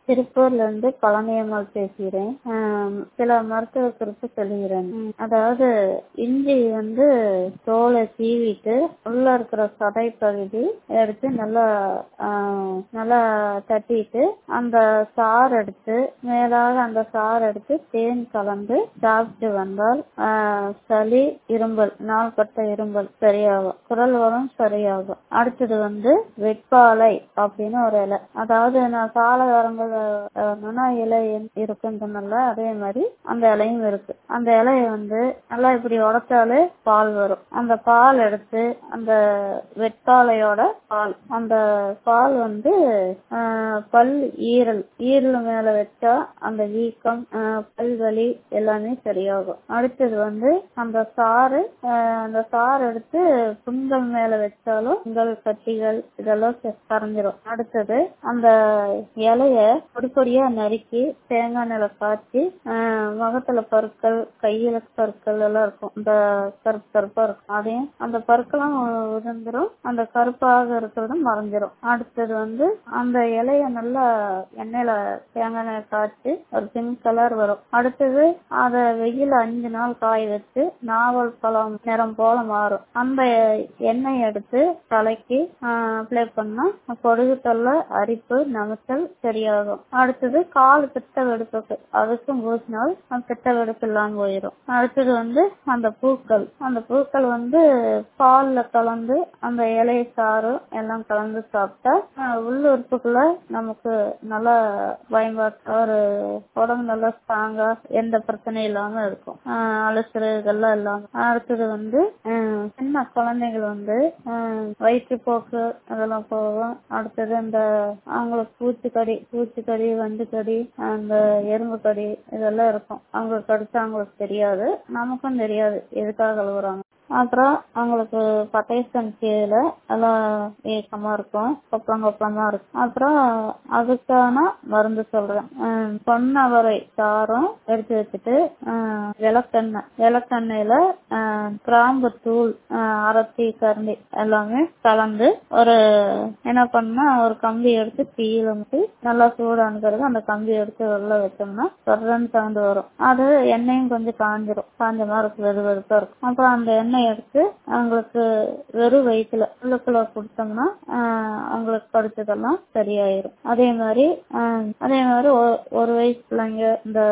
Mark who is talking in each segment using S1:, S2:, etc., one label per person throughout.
S1: திருப்பூர்ல இருந்து பழனியம்மாள் பேசுகிறேன் ஆம், சில மருத்துவ குறிப்பு சொல்லுகிறேன் ம், அதாவது இஞ்சி வந்து தோலை சீவிட்டு உள்ள இருக்கிற சதை பகுதி எடுத்து நல்லா ஆ, நல்லா தட்டிட்டு அந்த சாறு எடுத்து மேலாக அந்த சாறு எடுத்து தேன் கலந்து சாப்பிட்டு வந்தால் ஆ, சளி இரும்பல் நாள்பட்ட இரும்பல் சரியாகும் குரல் வரும் சரியாகும் அடுத்தது வந்து வெட்பாலை அப்படின்னு ஒரு இலை அதாவது நான் காலகாரங்கள் நுணா இலை இருக்குன்றனால அதே மாதிரி அந்த இலையும் இருக்கு அந்த இலைய வந்து நல்லா இப்படி உடைச்சாலே பால் வரும் அந்த பால் எடுத்து அந்த வெட்பாலையோட பால் அந்த பால் வந்து ஆஹ், பல் ஈரல் ஈரல் மேல வச்சா அந்த வீக்கம் ஆஹ், பல் வலி எல்லாமே சரியாகும் அடுத்தது வந்து அந்த சாறு ஆஹ், அந்த சாறு எடுத்து புண்கள் மேல வச்சாலும் புண்கள் கட்டிகள் இதெல்லாம் செ- கரைஞ்சிரும் அடுத்தது அந்த இலைய பொடி பொடியா நறுக்கி தேங்காய் எண்ணெயில காய்ச்சி ஆஹ், முகத்துல பருக்கள் கையில பருக்கள் எல்லாம் இருக்கும் இந்த கருப்பு கருப்பா இருக்கும் அதையும் அந்த பருக்கெல்லாம் உதிர்ந்துரும் அந்த கருப்பாக இருக்கிறதும் மறைஞ்சிரும் அடுத்தது வந்து அந்த இலைய நல்லா எண்ணெயில தேங்காய் எண்ணெய் காய்ச்சி ஒரு பிங்க் கலர் வரும் அடுத்தது அத வெயில் அஞ்சு நாள் காய வச்சு நாவல் பழம் நிறம் போல மாறும் அந்த எண்ணெய் எடுத்து தலைக்கு அப்ளை பண்ணா பொடுகு தொல்லை அரிப்பு நமைச்சல் சரியாகும் அடுத்தது கால் பித்த வெடுப்புக்கு அதுக்கும் பூசினால் அந்த பித்த வெடுப்பு இல்லாம போயிடும் அடுத்தது வந்து அந்த பூக்கள் அந்த பூக்கள் வந்து பால்ல கலந்து அந்த இலை சாறு எல்லாம் கலந்து சாப்பிட்டா அஹ், உள்ள உறுப்புக்குள்ள நமக்கு நல்லா பயன்பாட்டு ஒரு உடம்பு நல்லா ஸ்ட்ராங்கா எந்த பிரச்சனையும் இல்லாம இருக்கும் அஹ், அலசரு இதெல்லாம் இல்லாம அடுத்தது வந்து அஹ், சின்ன குழந்தைகள் வந்து அஹ், வயிற்றுப்போக்கு அதெல்லாம் போகும் அடுத்தது இந்த அவங்களுக்கு பூச்சிக்கடி பூச்சிக்கடி வண்டுக்கடி அந்த எறும்பு கடி இதெல்லாம் இருக்கும் அவங்களுக்கு கடிச்சா அவங்களுக்கு தெரியாது நமக்கும் தெரியாது எதுக்காக அழுகுறாங்க அப்புறம் அவங்களுக்கு பட்டைசன் கீழே எல்லாம் ஏக்கமா இருக்கும் கொப்பளம் கொப்பளமா இருக்கும் அப்புறம் அதுக்கான மருந்து சொல்றேன் ஹம், பொன்னவரை சாரம் எடுத்து வச்சுட்டு ஹம், விளக்கெண்ணெய் விளக்கெண்ணெயில ஹம், கிராம்பு தூள் ஹம், அரத்தி கரண்டி எல்லாமே கலந்து ஒரு என்ன பண்ணா ஒரு கம்பி எடுத்து தீயில ஊத்தி நல்லா சூடான பிறகு அந்த கம்பி எடுத்து உள்ள வச்சோம்னா தொடர்ந்து சவுண்டு வரும் அது எண்ணெயும் கொஞ்சம் காஞ்சிரும் காஞ்ச மாதிரி இருக்கும் வெது வெதுப்பா இருக்கும் அப்புறம் அந்த எண்ணெய் எடுத்து அவங்களுக்கு வெறும் வயிற்றுல உள்ளுக்குள்ள கொடுத்தோம்னா ஆஹ் அவங்களுக்கு படிச்சதெல்லாம் சரியாயிரும் அதே மாதிரி ஆஹ் அதே மாதிரி ஒ- ஒரு வயசு பிள்ளைங்க இந்த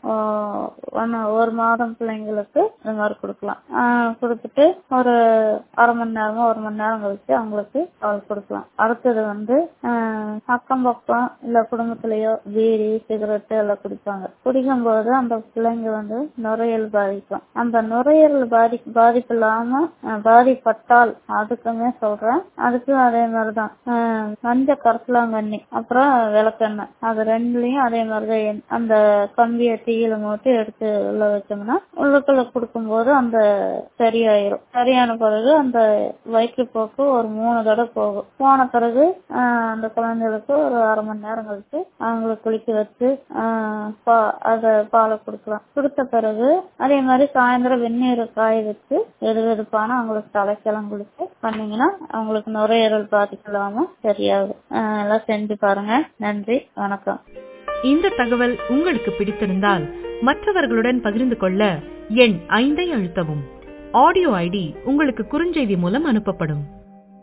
S1: ஆஹ் ஒன்னு- ஒரு மாதம் பிள்ளைங்களுக்கு இந்த மாதிரி கொடுக்கலாம் ஆஹ் கொடுத்துட்டு ஒரு அரை மணி நேரமோ ஒரு மணி நேரம் கழிச்சு அவங்களுக்கு பால் கொடுக்கலாம் அடுத்தது வந்து ஆஹ் அக்கம் பக்கம் இல்ல குடும்பத்திலயோ பீடி சிகரெட் எல்லாம் குடிப்பாங்க குடிக்கும் போது அந்த பிள்ளைங்க வந்து நுரையீரல் பாதிக்கும் அந்த நுரையீரல் பாதி பாதிப்பு இல்லாம ஆஹ் பாதிப்பட்டால் அதுக்குமே சொல்றேன் அதுக்கும் அதே மாதிரிதான் ஆஹ் மஞ்ச கருசலாங்கண்ணி அப்புறம் விளக்கெண்ணெய் அது ரெண்டுலயும் அதே மாதிரிதான் எண்- அந்த கம்பியை தீயில மூட்டி எடுத்து உள்ள வச்சோம்னா உள்ளுக்குள்ள கொடுக்கும்போது அந்த சரியாயிரும் சரியான பிறகு அந்த வயிற்றுப்போக்கு ஒரு மூணு தடவை போகும் போன பிறகு ஆஹ் அந்த குழந்தைகளுக்கு ஒரு அரை மணி நேரம் கழிச்சு அவங்களுக்கு குளிக்க வச்சு ஆஹ் பா- அத பாலை கொடுக்கலாம் கொடுத்த பிறகு அதே மாதிரி சாயந்தரம் வெந்நீர் காய வச்சு வெது வெதுப்பான அவங்களுக்கு தலைக்கெல்லாம் குளிச்சு பண்ணீங்கன்னா அவங்களுக்கு நுரையீரல் பாதிக்கலாம சரியாகும் ஆஹ் எல்லாம் செஞ்சு பாருங்க நன்றி வணக்கம்
S2: இந்த தகவல் உங்களுக்கு பிடித்திருந்தால் மற்றவர்களுடன் பகிர்ந்து கொள்ள எண் ஐந்தை அழுத்தவும் ஆடியோ ஐடி உங்களுக்கு குறுஞ்செய்தி மூலம் அனுப்பப்படும்